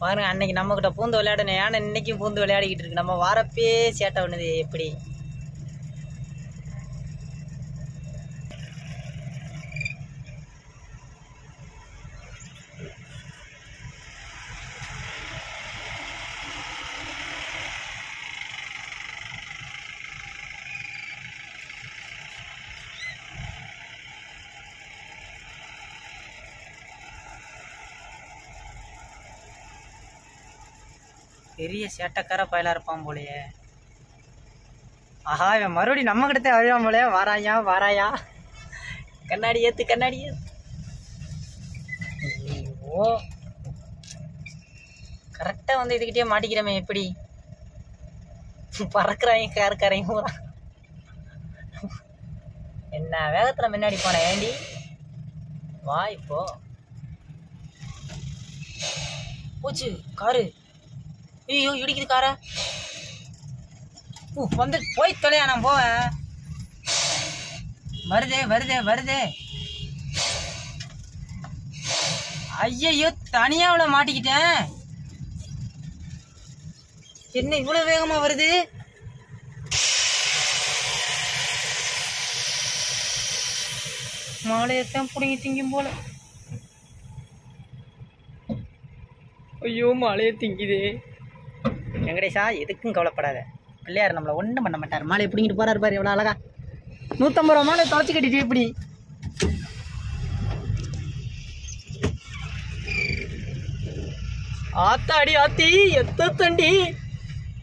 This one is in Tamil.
பாருங்க அன்னைக்கு நம்ம கிட்ட பூந்து விளையாடணும் யானை இன்னைக்கும் பூந்து விளையாடிக்கிட்டு இருக்கு நம்ம வாரப்பே சேட்டை பண்ணுது எப்படி பெரிய சேட்டக்கார பயலா இருப்பான் போலயே ஆஹா இவன் மறுபடியும் நம்ம கிட்ட அழுவான் போலயே வாராயா வாராயா கண்ணாடி ஏத்து கண்ணாடி ஏத்து ஐயோ கரெக்டாக வந்து இதுகிட்டே மாட்டிக்கிறமே எப்படி பறக்குறாங்க காருக்காரையும் பூரா என்ன வேகத்தில் முன்னாடி போனேன் ஏண்டி வா இப்போ போச்சு காரு ஐயோ இடிக்குது காரை ஊ வந்து போய் தொலையா நான் போவேன் வருதே வருதே வருதே ஐயையோ தனியாவுல மாட்டிக்கிட்டேன் என்ன இவ்வளவு வேகமா வருது மாலையத்தான் பிடிங்கி திங்கும் போல ஐயோ மாலையை திங்குதே வெங்கடேஷா எதுக்கும் கவலைப்படாத பிள்ளையார் நம்மளை ஒன்றும் பண்ண மாட்டார் மாலையை பிடிங்கிட்டு போறாரு பாரு எவ்வளோ அழகா நூற்றம்பது ரூபா மாலை தொலைச்சி கட்டிட்டு எப்படி ஆத்தாடி ஆத்தி எத்த தண்டி